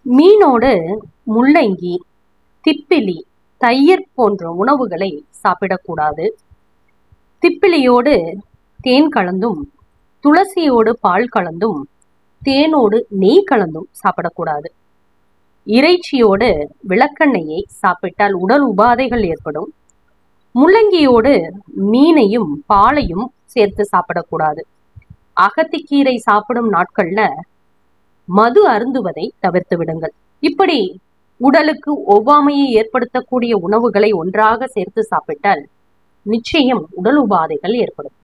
மீனோடு முள்ளங்கி திப்பிலி தயிர் போன்ற உணவுகளை சாப்பிடக்கூடாது திப்பிலியோடு தேன் கலந்தும் துளசியோடு பால் கலந்தும் தேனோடு நெய் கலந்தும் சாப்பிடக்கூடாது இறைச்சியோடு விளக்கெண்ணெயை சாப்பிட்டால் உடல் உபாதைகள் ஏற்படும் முள்ளங்கியோடு மீனையும் பாலையும் சேர்த்து சாப்பிடக்கூடாது அகத்திக்கீரை சாப்பிடும் நாட்கள்ல மது அருந்துவதை தவிர்த்து விடுங்கள் இப்படி உடலுக்கு ஒவ்வாமையை ஏற்படுத்தக்கூடிய உணவுகளை ஒன்றாக சேர்த்து சாப்பிட்டால் நிச்சயம் உடல் உபாதைகள் ஏற்படும்